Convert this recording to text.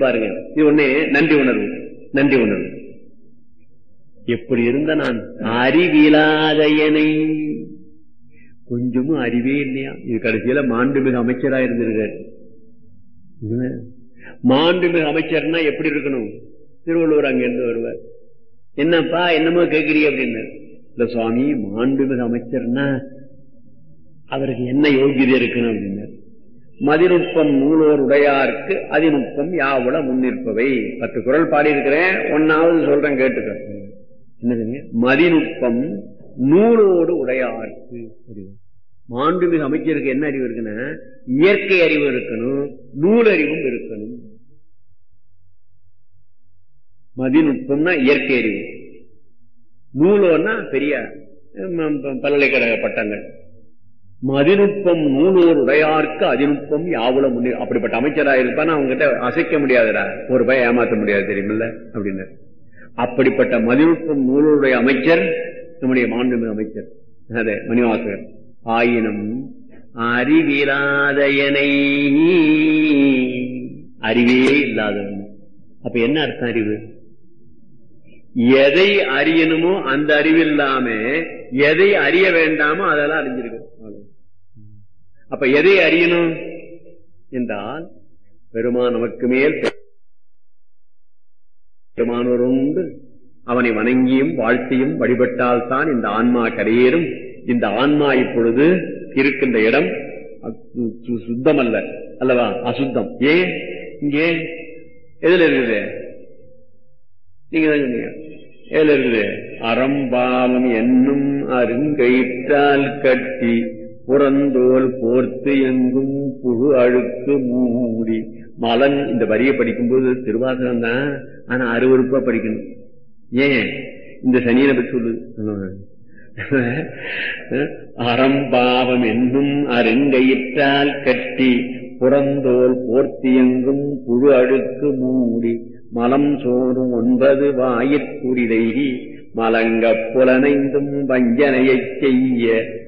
பாருங்க இது ஒண்ணு நன்றி உணர்வு நன்றி உணர்வு எப்படி இருந்த நான் அறிவிலாதையனை கொஞ்சமும் அறிவே இல்லையா இது கடைசியில மாண்புமிகு அமைச்சரா இருந்திருக்காரு இல்ல? மாண்புமிகு அமைச்சர்னா எப்படி இருக்கணும் திருவள்ளுவர் அங்க இருந்து வருவார் என்னப்பா என்னமோ கேட்கிறீ அப்படின்னு இல்ல சுவாமி மாண்புமிகு அமைச்சர்னா அவருக்கு என்ன யோகியதை இருக்கணும் அப்படின்னார் மதிநுட்பம் நூலோர் உடையார்க்கு அதிநுட்பம் யாவுல முன்னிற்பவை பத்து குரல் பாடி இருக்கிறேன் ஒன்னாவது சொல்றேன் கேட்டுக்க என்னதுங்க மதிநுட்பம் நூலோடு உடையார்க்கு அறிவு. மாண்புமிகு அமைச்சருக்கு என்ன அறிவு இருக்குன்னா இயற்கை அறிவு இருக்கணும் நூலறிவும் இருக்கணும் மதிநுட்பம்னா இயற்கை அறிவு நூலோன்னா பெரிய ம், ப- பல்கலைக்கழக பட்டங்கள் மதிநுட்பம் நூலோர் உடையார்க்கு அதிநுட்பம் யாவுல முன்னே அப்படிப்பட்ட அமைச்சரா இருப்பான்னு அவங்க கிட்ட அசைக்க முடியாதுடா ஒரு பய ஏமாத்த முடியாது தெரியுமில்ல அப்படின்னு அப்படிப்பட்ட மதிநுட்பம் நூலுடைய அமைச்சர் நம்முடைய மாண்புமிகு அமைச்சர் அதே மணிவாசகர் ஆயினும் அறிவிலாதயனை அறிவே இல்லாதவன் அப்ப என்ன அர்த்தம் அறிவு எதை அறியணுமோ அந்த அறிவு இல்லாம எதை அறிய வேண்டாமோ அதெல்லாம் அறிஞ்சிருக்கு அவ்வளவு. அப்ப எதை அறியணும் என்றால் பெருமான் நமக்கு மேல் பெருமானோர் உண்டு அவனை வணங்கியும் வாழ்த்தியும் வழிபட்டால் தான் இந்த ஆன்மா கரையேறும் இந்த ஆன்மா இப்பொழுது இருக்கின்ற இடம் அ- சு- சுத்தம் அல்ல அல்லவா அசுத்தம் ஏன் இங்கே எதுல இருக்குது நீங்க தான் சொன்னீங்க எதுல இருக்குது அறம்பாவம் என்னும் அருங்கயிற்றால் கட்டி புறந்தோல் போர்த்து எங்கும் புழு அழுக்கு மூடி மலன் இந்த வரியை படிக்கும்போது திருவாசகம் தான் ஆனா அருவருப்பா படிக்கணும் ஏன் இந்த சனியனை பற்றி சொல்லுது அறம்பாவம் என்னும் அருங்கயிற்றால் கட்டி புறந்தோல் போர்த்தியெங்கும் புழு அழுக்கு மூடி மலம் சோறும் ஒன்பது வாயிற்குரிதை மலங்கப் புலனைந்தும் வஞ்சனையைச் செய்ய